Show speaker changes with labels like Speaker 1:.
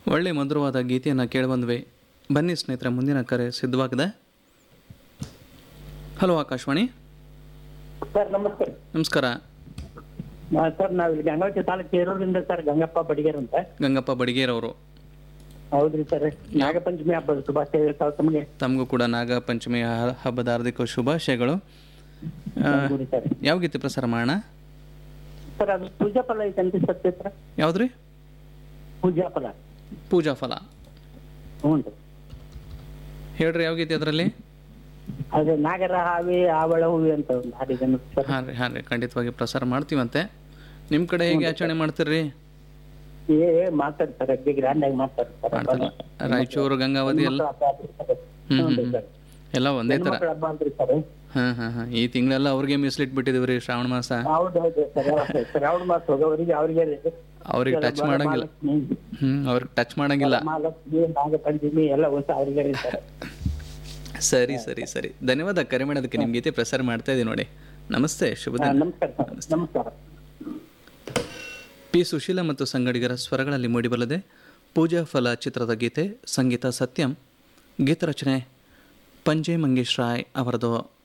Speaker 1: ಒಳ್ಳೆ ಮಧುರವಾದ ಗೀತೆಯನ್ನು ಕೇಳಿಬಂದ್ವಿ ಬನ್ನಿ ಸ್ನೇಹಿತರೆ ಮುಂದಿನ ಕರೆ ಸಿದ್ಧವಾಗಿದೆ ಹಲೋ ಆಕಾಶವಾಣಿ
Speaker 2: ಸರ್ ನಮಸ್ತೆ
Speaker 1: ನಮಸ್ಕಾರ
Speaker 2: ಆ, ಸರ್ ನಾವು ಇಲ್ಲಿ ಗಂಗಾವತಿ ತಾಲೂಕು ಕೇರೂರಿಂದ ಸರ್ ಗಂಗಪ್ಪ ಬಡಿಗೇರ್ ಅಂತ
Speaker 1: ಗಂಗಪ್ಪ ಬಡಿಗೇರವರು
Speaker 2: ಹೌದ್ರಿ ಸರ್ ನಾಗಪಂಚಮಿ ಹಬ್ಬದ ಶುಭಾಶಯ ತಾವು ತಮಗೆ
Speaker 1: ತಮಗೂ ಕೂಡ ನಾಗ ಪಂಚಮಿ ಹ- ಹಬ್ಬದ ಹಾರ್ದಿಕ ಶುಭಾಶಯಗಳು ಆ,
Speaker 2: ಗುಡಿ ಸರ್
Speaker 1: ಯಾವ ಗೀತೆ ಪ್ರಸಾರ ಮಾಡೋಣ
Speaker 2: ಸರ್ ಅದು ಪೂಜಾ ಫಲ ಐತಂತೆ ಸತ್ಯ ಸರ್
Speaker 1: ಯಾವುದ್ರಿ
Speaker 2: ಪೂಜಾ ಫಲ
Speaker 1: ಪೂಜಾ ಫಲ
Speaker 2: ಹ್ಞೂ ರೀ
Speaker 1: ಹೇಳ್ರಿ ಯಾವ ಗೀತೆ ಅದರಲ್ಲಿ
Speaker 2: ಅದು ನಾಗರ ಹಾವಿ ಆವಳ ಹೂವಿ ಅಂತ ಒಂದು ಹಾಡಿದನು ಸರ್
Speaker 1: ಹಾಂ ರೀ ಹಾಂ ರೀ ಖಂಡಿತವಾಗಿ ಪ್ರಸಾರ ಮಾಡ್ತೀವಂತೆ ನಿಮ್ಮ ಕಡೆ ಹೇಗೆ ಆಚರಣೆ ಮಾಡ್ತೀರಿ
Speaker 2: ಏ ಏ ಮಾತಾಡ್ತಾರೆ ಅಗ್ದಿ ಗ್ರ್ಯಾಂಡ್ ಆಗಿ ಮಾತಾಡ್ತಾರೆ
Speaker 1: ಮಾಡ್ತಾರಲ್ಲ ರಾಯಚೂರು ಗಂಗಾವತಿ ಎಲ್ಲ ಹ್ಞೂ
Speaker 2: ಹ್ಞೂ
Speaker 1: ಹ್ಞೂ
Speaker 2: ಸರ್
Speaker 1: ಎಲ್ಲ ಒಂದೇ ಥರ
Speaker 2: ಹೆಣ್ಮಕ್ಳ ಹಬ್ಬ ಅಂದ್ರಿ ಸರ್
Speaker 1: ಹಾಂ ಹಾಂ ಹಾಂ ಈ ತಿಂಗಳೆಲ್ಲ ಅವ್ರಿಗೆ ಮೀಸಲಿಟ್ಬಿಟ್ಟಿದ್ದೀವಿ ರೀ ಶ್ರಾವಣ ಮಾಸ
Speaker 2: ಹೌದು ಹೌದು ಸರ್ ಶ್ರಾವಣ ಮಾಸ ಹೋಗೋವರಿಗೆ ಅವ್ರಿಗೆ
Speaker 1: ಅವ್ರಿಗೆ ಟಚ್ ಮಾಡಂಗಿಲ್ಲ ಹ್ಞೂ ಅವ್ರಿಗೆ ಟಚ್ ಮಾಡಂಗಿಲ್ಲ
Speaker 2: ಮಹಾಲಕ್ಷ್ಮಿ ನಾಗಪಂಚಮಿ ಎಲ್ಲ ಹೊಸ ಅವ್ರಿಗೆ ರೀ ಸರ್
Speaker 1: ಸರಿ ಸರಿ ಸರಿ ಧನ್ಯವಾದ ಕರೆ ಮಾಡೋದಕ್ಕೆ ನಿಮ್ಮ ಗೀತೆ ಪ್ರಸಾರ ಮಾಡ್ತಾ ಇದ್ದೀವಿ ನೋಡಿ ನಮಸ್ತೆ ಶುಭ
Speaker 2: ಹಾ,
Speaker 1: ದಿನ
Speaker 2: ನಮಸ್ಕಾರ ಸರ್ ನಮಸ್ಕಾರ
Speaker 1: ಪಿ ಸುಶೀಲ ಮತ್ತು ಸಂಗಡಿಗರ ಸ್ವರಗಳಲ್ಲಿ ಮೂಡಿಬಲ್ಲದೆ ಪೂಜಾ ಫಲ ಚಿತ್ರದ ಗೀತೆ ಸಂಗೀತ ಸತ್ಯಂ ಗೀತರಚನೆ ಪಂಜೆ ಮಂಗೇಶ್ ರಾಯ್ ಅವರದು